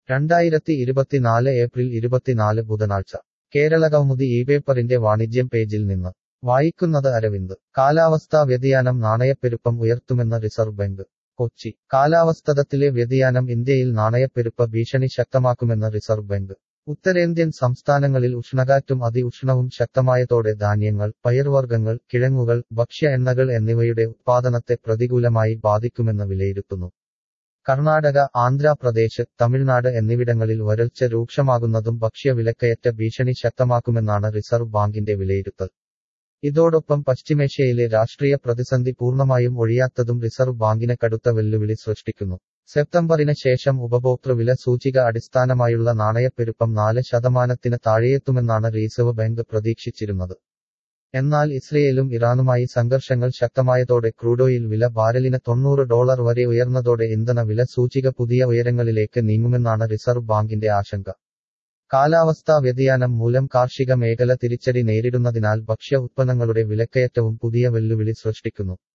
രണ്ടായിരത്തി ഇരുപത്തിനാല് ഏപ്രിൽ ഇരുപത്തിനാല് ബുധനാഴ്ച കേരള കൗമുദി ഈ പേപ്പറിന്റെ വാണിജ്യം പേജിൽ നിന്ന് വായിക്കുന്നത് അരവിന്ദ് കാലാവസ്ഥാ വ്യതിയാനം നാണയപ്പെരുപ്പം ഉയർത്തുമെന്ന് റിസർവ് ബാങ്ക് കൊച്ചി കാലാവസ്ഥതത്തിലെ വ്യതിയാനം ഇന്ത്യയിൽ നാണയപ്പെരുപ്പ ഭീഷണി ശക്തമാക്കുമെന്ന് റിസർവ് ബാങ്ക് ഉത്തരേന്ത്യൻ സംസ്ഥാനങ്ങളിൽ ഉഷ്ണകാറ്റും അതിഉഷ്ണവും ശക്തമായതോടെ ധാന്യങ്ങൾ പയർവർഗ്ഗങ്ങൾ കിഴങ്ങുകൾ ഭക്ഷ്യ എണ്ണകൾ എന്നിവയുടെ ഉത്പാദനത്തെ പ്രതികൂലമായി ബാധിക്കുമെന്ന് വിലയിരുത്തുന്നു കർണാടക ആന്ധ്രാപ്രദേശ് തമിഴ്നാട് എന്നിവിടങ്ങളിൽ വരൾച്ച രൂക്ഷമാകുന്നതും ഭക്ഷ്യ വിലക്കയറ്റ ഭീഷണി ശക്തമാക്കുമെന്നാണ് റിസർവ് ബാങ്കിന്റെ വിലയിരുത്തൽ ഇതോടൊപ്പം പശ്ചിമേഷ്യയിലെ രാഷ്ട്രീയ പ്രതിസന്ധി പൂർണ്ണമായും ഒഴിയാത്തതും റിസർവ് ബാങ്കിന് കടുത്ത വെല്ലുവിളി സൃഷ്ടിക്കുന്നു സെപ്റ്റംബറിന് ശേഷം ഉപഭോക്തൃ വില സൂചിക അടിസ്ഥാനമായുള്ള നാണയപ്പെരുപ്പം നാല് ശതമാനത്തിന് താഴെയെത്തുമെന്നാണ് റിസർവ് ബാങ്ക് പ്രതീക്ഷിച്ചിരുന്നത് എന്നാൽ ഇസ്രയേലും ഇറാനുമായി സംഘർഷങ്ങൾ ശക്തമായതോടെ ക്രൂഡോയിൽ വില ബാരലിന് തൊണ്ണൂറ് ഡോളർ വരെ ഉയർന്നതോടെ ഇന്ധന വില സൂചിക പുതിയ ഉയരങ്ങളിലേക്ക് നീങ്ങുമെന്നാണ് റിസർവ് ബാങ്കിന്റെ ആശങ്ക കാലാവസ്ഥാ വ്യതിയാനം മൂലം കാർഷിക മേഖല തിരിച്ചടി നേരിടുന്നതിനാൽ ഭക്ഷ്യ ഉത്പന്നങ്ങളുടെ വിലക്കയറ്റവും പുതിയ വെല്ലുവിളി സൃഷ്ടിക്കുന്നു